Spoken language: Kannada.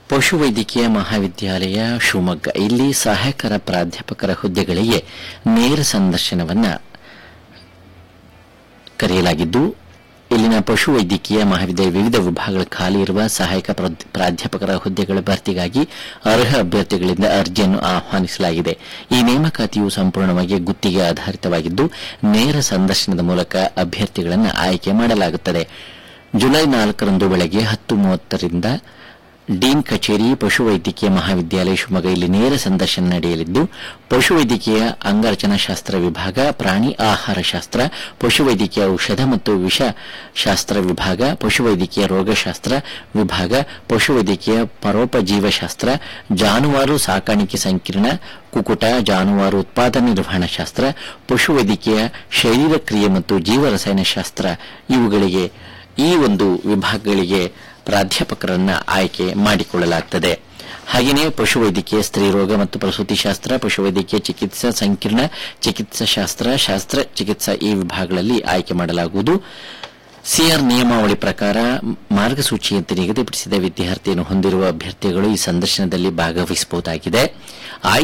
ಪಶುವೈದ್ಯಕೀಯ ಮಹಾವಿದ್ಯಾಲಯ ಶಿವಮೊಗ್ಗ ಇಲ್ಲಿ ಸಹಾಯಕರ ಪ್ರಾಧ್ಯಾಪಕರ ಹುದ್ದೆಗಳಿಗೆ ನೇರ ಸಂದರ್ಶನವನ್ನ ಕರೆಯಲಾಗಿದ್ದು ಇಲ್ಲಿನ ಪಶುವೈದ್ಯಕೀಯ ಮಹಾವಿದ್ಯಾಲಯ ವಿವಿಧ ವಿಭಾಗಗಳ ಖಾಲಿ ಇರುವ ಸಹಾಯಕ ಪ್ರಾಧ್ಯ- ಪ್ರಾಧ್ಯಾಪಕರ ಹುದ್ದೆಗಳ ಭರ್ತಿಗಾಗಿ ಅರ್ಹ ಅಭ್ಯರ್ಥಿಗಳಿಂದ ಅರ್ಜಿಯನ್ನು ಆಹ್ವಾನಿಸಲಾಗಿದೆ ಈ ನೇಮಕಾತಿಯು ಸಂಪೂರ್ಣವಾಗಿ ಗುತ್ತಿಗೆ ಆಧಾರಿತವಾಗಿದ್ದು ನೇರ ಸಂದರ್ಶನದ ಮೂಲಕ ಅಭ್ಯರ್ಥಿಗಳನ್ನು ಆಯ್ಕೆ ಮಾಡಲಾಗುತ್ತದೆ ಜುಲೈ ನಾಲ್ಕರಂದು ಬೆಳಗ್ಗೆ ಹತ್ತು ಮೂವತ್ತರಿಂದ ಡೀನ್ ಕಚೇರಿ ಪಶುವೈದ್ಯಕೀಯ ಮಹಾವಿದ್ಯಾಲಯ ಶಿವಮೊಗ್ಗ ಇಲ್ಲಿ ನೇರ ಸಂದರ್ಶನ ನಡೆಯಲಿದ್ದು ಪಶುವೈದ್ಯಕೀಯ ಅಂಗರಚನಾಶಾಸ್ತ್ರ ವಿಭಾಗ ಪ್ರಾಣಿ ಆಹಾರ ಶಾಸ್ತ್ರ ಪಶುವೈದ್ಯಕೀಯ ಔಷಧ ಮತ್ತು ವಿಷ ಶಾಸ್ತ್ರ ವಿಭಾಗ ಪಶುವೈದ್ಯಕೀಯ ರೋಗಶಾಸ್ತ್ರ ವಿಭಾಗ ಪಶುವೈದ್ಯಕೀಯ ಪರೋಪಜೀವಶಾಸ್ತ್ರ ಜಾನುವಾರು ಸಾಕಾಣಿಕೆ ಸಂಕೀರ್ಣ ಕುಕುಟ ಜಾನುವಾರು ಉತ್ಪಾದನಾ ನಿರ್ವಹಣಾ ಶಾಸ್ತ್ರ ಪಶುವೈದ್ಯಕೀಯ ಶರೀರ ಕ್ರಿಯೆ ಮತ್ತು ಜೀವರಸಾಯನಶಾಸ್ತ್ರ ಇವುಗಳಿಗೆ ಈ ಒಂದು ವಿಭಾಗಗಳಿಗೆ ಪ್ರಾಧ್ಯಾಪಕರನ್ನ ಆಯ್ಕೆ ಮಾಡಿಕೊಳ್ಳಲಾಗುತ್ತದೆ ಹಾಗೆಯೇ ಪಶುವೈದ್ಯಕೀಯ ಸ್ತ್ರೀರೋಗ ಮತ್ತು ಪ್ರಸೂತಿ ಶಾಸ್ತ್ರ ಪಶುವೈದ್ಯಕೀಯ ಚಿಕಿತ್ಸಾ ಸಂಕೀರ್ಣ ಚಿಕಿತ್ಸಾ ಶಾಸ್ತ್ರ ಶಾಸ್ತ್ರ ಚಿಕಿತ್ಸಾ ಈ ವಿಭಾಗಗಳಲ್ಲಿ ಆಯ್ಕೆ ಮಾಡಲಾಗುವುದು ಸಿಆರ್ ನಿಯಮಾವಳಿ ಪ್ರಕಾರ ಮಾರ್ಗಸೂಚಿಯಂತೆ ನಿಗದಿಪಡಿಸಿದ ವಿದ್ಯಾರ್ಥಿಯನ್ನು ಹೊಂದಿರುವ ಅಭ್ಯರ್ಥಿಗಳು ಈ ಸಂದರ್ಶನದಲ್ಲಿ ಭಾಗವಹಿಸಬಹುದಾಗಿದೆ